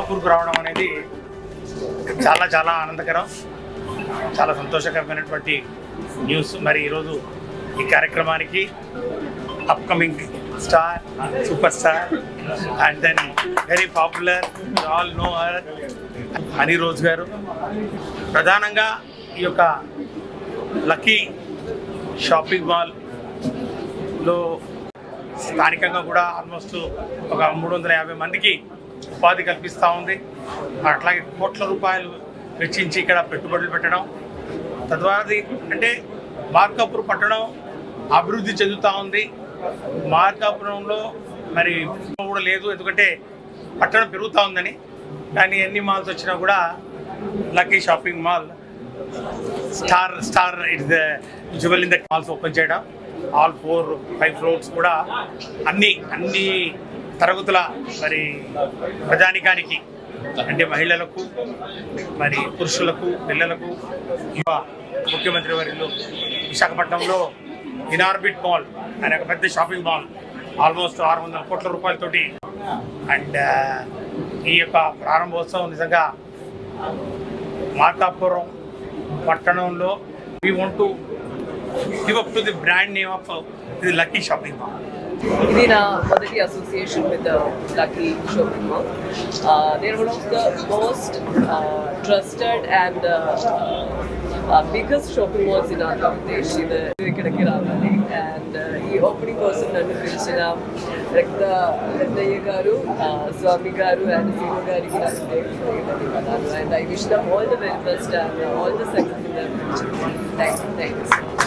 మార్కాపూర్కు రావడం అనేది చాలా చాలా ఆనందకరం చాలా సంతోషకరమైనటువంటి న్యూస్ మరి ఈరోజు ఈ కార్యక్రమానికి upcoming star super star and then very popular all know her Honey Rose గారు ప్రధానంగా ఈ యొక్క లక్కీ షాపింగ్ మాల్లో స్థానికంగా కూడా ఆల్మోస్ట్ ఒక మూడు వందల యాభై మందికి ఉపాధి కల్పిస్తూ ఉంది అట్లాగే కోట్ల రూపాయలు వెచ్చించి ఇక్కడ పెట్టుబడులు పెట్టడం తద్వారా అంటే మార్కాపూర్ పట్టణం అభివృద్ధి చెందుతూ ఉంది మార్కాపురంలో మరి కూడా లేదు ఎందుకంటే పట్టణం పెరుగుతూ ఉందని కానీ ఎన్ని మాల్స్ వచ్చినా కూడా lucky shopping mall star star it's jewel in the malls open చేయడం ఆల్ ఫోర్ ఫైవ్ ఫ్లోర్స్ కూడా అన్ని అన్ని తరగతుల మరి ప్రజానికానికి అంటే మహిళలకు మరి పురుషులకు పిల్లలకు యువ ముఖ్యమంత్రి వర్యులు విశాఖపట్నంలో ఇనార్బిట్ మాల్ అనే ఒక పెద్ద షాపింగ్ మాల్ ఆల్మోస్ట్ ఆరు వందల కోట్ల రూపాయలతోటి అండ్ ఈ యొక్క ప్రారంభోత్సవం నిజంగా మార్కాపురం పట్టణంలో we want to give up to the brand name of the lucky shopping mall ఇది నా మొదటి association with lucky shopping mall నేను one of the most trusted and biggest shopping malls in Andhra Pradesh ఇది ఇక్కడికి రావాలి అండ్ ఈ ఓపెనింగ్ కోసం నన్ను పిలిచిన రక్త పెద్దయ్య గారు uh, స్వామి గారు అండ్ సీను గారికి నా హృదయపూర్వక ధన్యవాదాలు and I wish them all the very best and all the success in their future thank you thank you